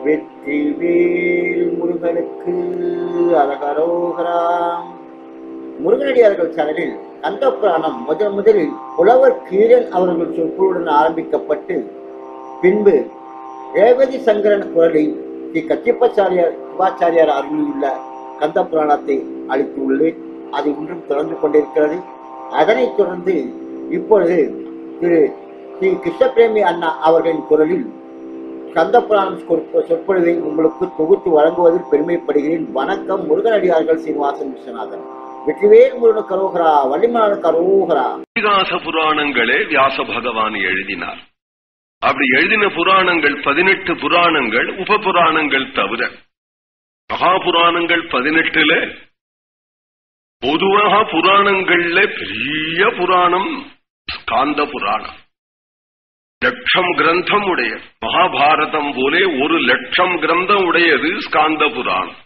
வெற்றிவேல் முருகனுக்கு அரகரோகராம் முருகனடியார்கள் சேனலில் கந்த புராணம் முதன் முதலில் புலவர் கீரன் அவர்கள் சொற்பொழுடன் ஆரம்பிக்கப்பட்டு பின்பு ரேவதி சங்கரன் குரலில் ஸ்ரீ கச்சிப்பச்சாரியார் சிவாச்சாரியார் அருளியுள்ள கந்த புராணத்தை அளித்துள்ளேன் அது இன்றும் தொடர்ந்து கொண்டிருக்கிறது அதனைத் தொடர்ந்து இப்பொழுது திரு ஸ்ரீ கிருஷ்ணபிரேமி அண்ணா அவர்களின் குரலில் கந்த புராணம் சொற்ப- சொற்பொழிவை உங்களுக்கு தொகுத்து வழங்குவதில் பெருமைப்படுகிறேன் வணக்கம் முருகனடியார்கள் சீனிவாசன் விஸ்வநாதன் வெற்றிவேல் முருகன் கரோகரா வள்ளிமான கரோகரா இதிகாச புராணங்களே வியாச பகவான் எழுதினார் அப்படி எழுதின புராணங்கள் பதினெட்டு புராணங்கள் உப புராணங்கள் தவிர மகா புராணங்கள் பதினெட்டுல பொதுவாக புராணங்கள்ல பெரிய புராணம் ஸ்காந்த புராணம் லட்சம் கிரந்தம் உடைய மகாபாரதம் போலே ஒரு லட்சம் கிரந்தம் உடையது ஸ்காந்த புராணம்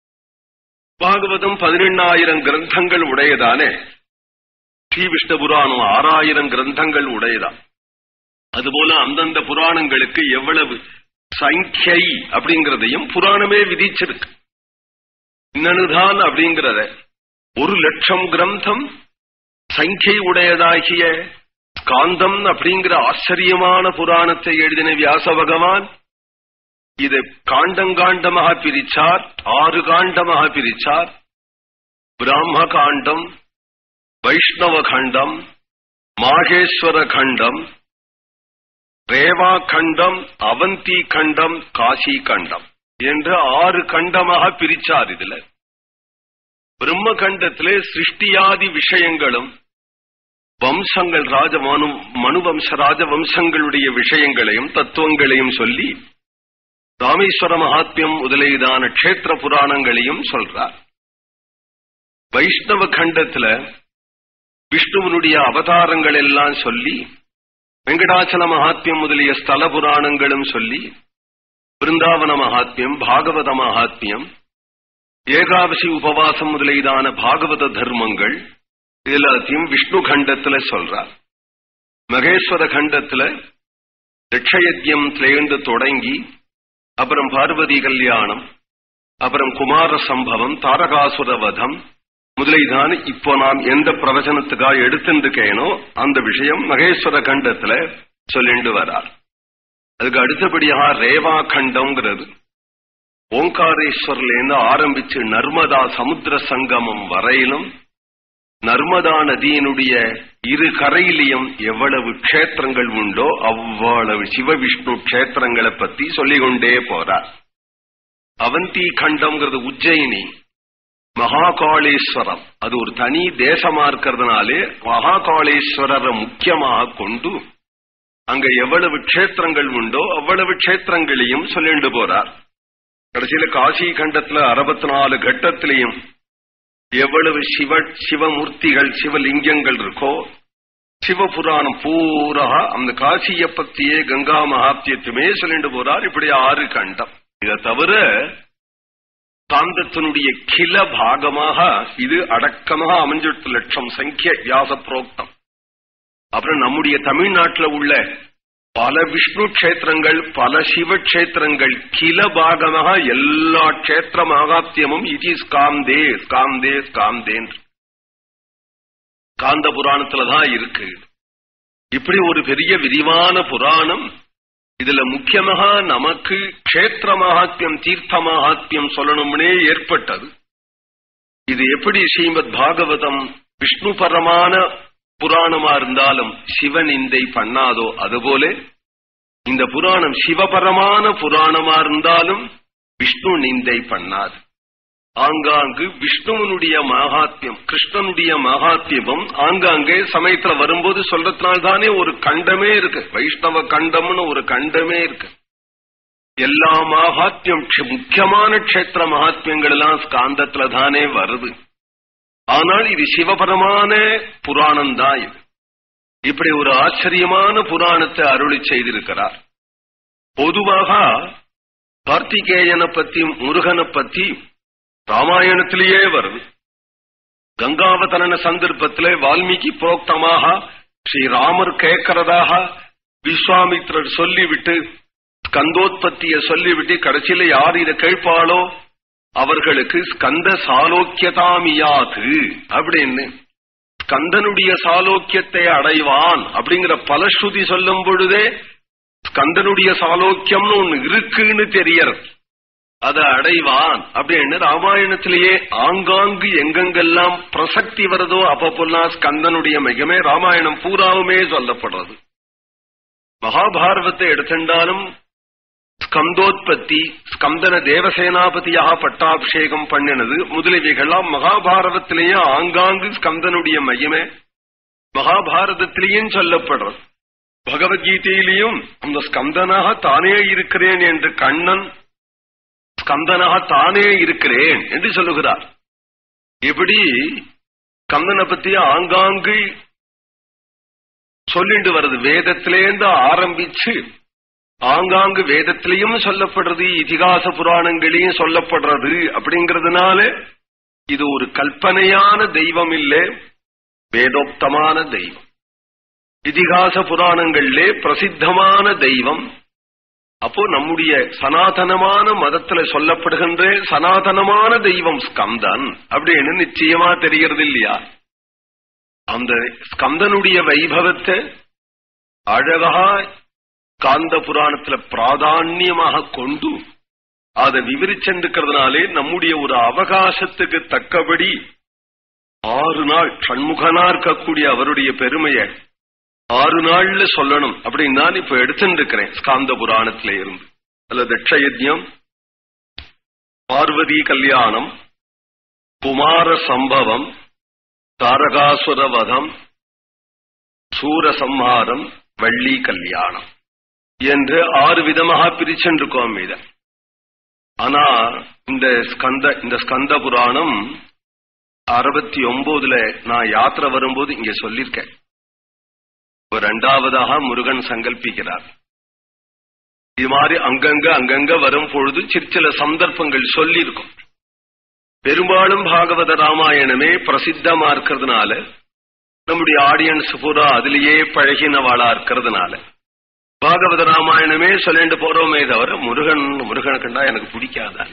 பாகவதம் பதினெண்ணாயிரம் கிரந்தங்கள் உடையதானே ஸ்ரீ விஷ்ணு புராணம் ஆறாயிரம் கிரந்தங்கள் உடையதான் அதுபோல அந்தந்த புராணங்களுக்கு எவ்வளவு சங்கியை அப்படிங்கறதையும் புராணமே விதிச்சிருக்கு இன்னனுதான் அப்படிங்கிறத ஒரு லட்சம் கிரந்தம் சங்கியை உடையதாகிய காந்தம் அப்படிங்கிற ஆச்சரியமான புராணத்தை எழுதின வியாச பகவான் இதை காண்டங்காண்டமாக பிரிச்சார் ஆறு காண்டமாக பிரிச்சார் பிராம காண்டம் வைஷ்ணவ கண்டம் மாகேஸ்வர கண்டம் ரேவா கண்டம் அவந்தி கண்டம் காசி கண்டம் என்று ஆறு கண்டமாக பிரிச்சார் இதுல பிரம்ம கண்டத்திலே சிருஷ்டியாதி விஷயங்களும் வம்சங்கள் ராஜ மனு மனுவம்ச ராஜவம்சங்களுடைய விஷயங்களையும் தத்துவங்களையும் சொல்லி ராமேஸ்வர மகாத்மியம் முதலியதான க்ஷேத்திர புராணங்களையும் சொல்றார் வைஷ்ணவ கண்டத்துல விஷ்ணுவனுடைய அவதாரங்கள் எல்லாம் சொல்லி வெங்கடாச்சல மகாத்மியம் முதலிய ஸ்தல புராணங்களும் சொல்லி பிருந்தாவன மகாத்மியம் பாகவத மகாத்மியம் ஏகாதசி உபவாசம் முதலியதான பாகவத தர்மங்கள் எல்லாத்தையும் விஷ்ணு கண்டத்துல சொல்றார் மகேஸ்வர கண்டத்துல லட்சயத்தியம்லேருந்து தொடங்கி அப்புறம் பார்வதி கல்யாணம் அப்புறம் குமார சம்பவம் தாரகாசுர வதம் முதலைதான் இப்போ நான் எந்த பிரவச்சனத்துக்காக எடுத்துருக்கேனோ அந்த விஷயம் மகேஸ்வர கண்டத்துல சொல்லிண்டு வரார் அதுக்கு அடுத்தபடியாக ரேவா கண்டம்ங்கிறது ஓங்காரேஸ்வர்லேருந்து ஆரம்பிச்சு நர்மதா சமுத்திர சங்கமம் வரையிலும் நர்மதா நதியினுடைய இரு கரையிலையும் எவ்வளவு க்ஷேத்திரங்கள் உண்டோ அவ்வளவு சிவவிஷ்ணு க்ஷேத்திரங்களை பத்தி சொல்லிக்கொண்டே போறார் அவந்தி கண்டம்ங்கிறது உஜ்ஜயினி மகாகாளேஸ்வரம் அது ஒரு தனி தேசமா இருக்கிறதுனாலே மகாகாளேஸ்வரரை முக்கியமாக கொண்டு அங்க எவ்வளவு க்ஷேத்திரங்கள் உண்டோ அவ்வளவு க்ஷேத்திரங்களையும் சொல்லிண்டு போறார் கடைசியில காசி கண்டத்துல அறுபத்தி நாலு கட்டத்திலையும் எவ்வளவு சிவ சிவமூர்த்திகள் சிவலிங்கங்கள் இருக்கோ சிவபுராணம் பூரா அந்த காசிய பத்தியே கங்கா மகாத்தியத்துமே சொல்லிட்டு போறார் இப்படி ஆறு கண்டம் இதை தவிர காந்தத்தினுடைய கில பாகமாக இது அடக்கமாக அமைஞ்சிட்டு லட்சம் சங்கிய வியாச புரோக்தம் அப்புறம் நம்முடைய தமிழ்நாட்டில் உள்ள பல விஷ்ணு கஷேத்திரங்கள் பல சிவ கஷேத்திரங்கள் கில பாகமாக எல்லா கஷேத்திர மகாத்தியமும் இட் இஸ் காந்தே காந்தே காந்தேன் காந்த புராணத்துலதான் இருக்கு இப்படி ஒரு பெரிய விரிவான புராணம் இதுல முக்கியமாக நமக்கு கஷேத்திர மகாத்மியம் தீர்த்த மகாத்மியம் சொல்லணும்னே ஏற்பட்டது இது எப்படி ஸ்ரீமத் பாகவதம் விஷ்ணு பரமான புராணமா இருந்தாலும் சிவநிந்தை பண்ணாதோ அதுபோல இந்த புராணம் சிவபரமான புராணமா இருந்தாலும் விஷ்ணு நிந்தை பண்ணாது ஆங்காங்கு விஷ்ணுவனுடைய மகாத்மியம் கிருஷ்ணனுடைய மகாத்மியமும் ஆங்காங்கே சமயத்துல வரும்போது சொல்றதுனால்தானே ஒரு கண்டமே இருக்கு வைஷ்ணவ கண்டம்னு ஒரு கண்டமே இருக்கு எல்லா மகாத்மியம் க்ஷ- முக்கியமான க்ஷேத்திர மகாத்மியங்கள் எல்லாம் ஸ்காந்தத்துல தானே வருது ஆனால் இது சிவபரமான புராணம் தான் இது இப்படி ஒரு ஆச்சரியமான புராணத்தை அருளி செய்திருக்கிறார் பொதுவாக கார்த்திகேயனை பத்தி முருகனை பத்தி ராமாயணத்திலேயே வருது கங்காவதரண சந்தர்ப்பத்திலே வால்மீகி புரோக்தமாக ஸ்ரீராமர் கேட்கிறதாக விஸ்வாமித்ரர் சொல்லிவிட்டு ஸ்கந்தோத்பத்திய சொல்லிவிட்டு கடைசியில யார் இதை கேட்பாளோ அவர்களுக்கு ஸ்கந்த சாலோக்கியதாமியாது அப்படின்னு ஸ்கந்தனுடைய சாலோக்கியத்தை அடைவான் அப்படிங்கிற பலஸ்ருதி சொல்லும் பொழுதே ஸ்கந்தனுடைய சாலோக்கியம்னு ஒண்ணு இருக்குன்னு தெரியறது அதை அடைவான் அப்படின்னு ராமாயணத்திலேயே ஆங்காங்கு எங்கெங்கெல்லாம் பிரசக்தி வருதோ அப்பப்பெல்லாம் ஸ்கந்தனுடைய மிகமே ராமாயணம் பூராவுமே சொல்லப்படுறது மகாபாரதத்தை எடுத்துட்டாலும் ஸ்கந்தோத்பத்தி ஸ்கந்தன தேவசேனாபதியாக பட்டாபிஷேகம் பண்ணினது முதலியவைகள்லாம் மகாபாரதத்திலேயே ஆங்காங்கு ஸ்கந்தனுடைய மையமே மகாபாரதத்திலேயும் சொல்லப்படுறது பகவத்கீதையிலையும் அந்த ஸ்கந்தனாக தானே இருக்கிறேன் என்று கண்ணன் ஸ்கந்தனாக தானே இருக்கிறேன் என்று சொல்லுகிறார் இப்படி ஸ்கந்தனை பத்தி ஆங்காங்கு சொல்லிட்டு வருது வேதத்திலேருந்து ஆரம்பிச்சு ஆங்காங்கு வேதத்திலையும் சொல்லப்படுறது இதிகாச புராணங்களையும் சொல்லப்படுறது அப்படிங்கறதுனால இது ஒரு கல்பனையான தெய்வம் இல்லை வேதோக்தமான தெய்வம் இதிகாச புராணங்களிலே பிரசித்தமான தெய்வம் அப்போ நம்முடைய சனாதனமான மதத்துல சொல்லப்படுகின்ற சனாதனமான தெய்வம் ஸ்கந்தன் அப்படின்னு நிச்சயமா தெரிகிறது இல்லையா அந்த ஸ்கந்தனுடைய வைபவத்தை அழகா காந்த புராணத்துல பிராதான்யமாக கொண்டு அதை விவரிச்சென்றிருக்கிறதுனாலே நம்முடைய ஒரு அவகாசத்துக்கு தக்கபடி ஆறு நாள் சண்முகனா இருக்கக்கூடிய அவருடைய பெருமையை ஆறு நாள்ல சொல்லணும் அப்படின்னு தான் இப்ப எடுத்துட்டு இருக்கிறேன் ஸ்காந்த புராணத்தில இருந்து அதுல தட்சயஜம் பார்வதி கல்யாணம் குமார சம்பவம் தாரகாசுர வதம் சூரசம்ஹாரம் வள்ளி கல்யாணம் என்று ஆறு விதமாக பிரிச்சென்றிருக்கோம் இத ஆனா இந்த ஸ்கந்த இந்த ஸ்கந்த புராணம் அறுபத்தி ஒன்பதுல நான் யாத்திரை வரும்போது இங்க சொல்லியிருக்கேன் இப்ப ரெண்டாவதாக முருகன் சங்கல்பிக்கிறார் இது மாதிரி அங்கங்க அங்கங்க வரும் பொழுது சிற்சில சந்தர்ப்பங்கள் சொல்லியிருக்கும் பெரும்பாலும் பாகவத ராமாயணமே பிரசித்தமா இருக்கிறதுனால நம்முடைய ஆடியன்ஸ் பூரா அதிலேயே பழகினவாளா இருக்கிறதுனால பாகவத ராமாயணமே சொல்லிட்டு போறோமே தவிர முருகன் முருகனை கண்டா எனக்கு பிடிக்காதான்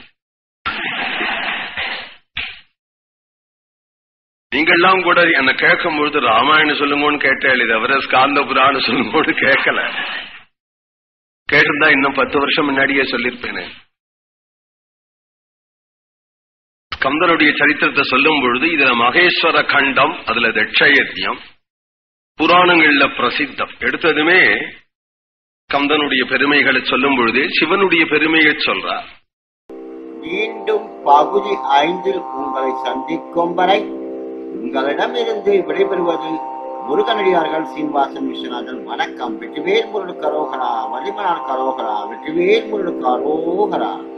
நீங்கெல்லாம் கூட என்ன கேட்கும் பொழுது ராமாயணம் சொல்லுங்கன்னு கேட்டேன் தவிர ஸ்காந்த புராணம் சொல்லுங்கன்னு கேட்கல கேட்டிருந்தா இன்னும் பத்து வருஷம் முன்னாடியே சொல்லியிருப்பேனே ஸ்கந்தனுடைய சரித்திரத்தை சொல்லும் பொழுது இதுல மகேஸ்வர கண்டம் அதுல தட்சயஜம் புராணங்கள்ல பிரசித்தம் எடுத்ததுமே கந்தனுடைய பெருமைகளை சொல்லும் பொழுது சிவனுடைய பெருமையை சொல்றார் மீண்டும் பகுதி ஐந்தில் உங்களை சந்திக்கும் வரை உங்களிடமிருந்து விடைபெறுவது முருகனடியார்கள் சீனிவாசன் விஸ்வநாதன் வணக்கம் வெற்றிவேல் முருடு கரோகரா வலிமனார் கரோகரா வெற்றிவேல் முருடு கரோகரா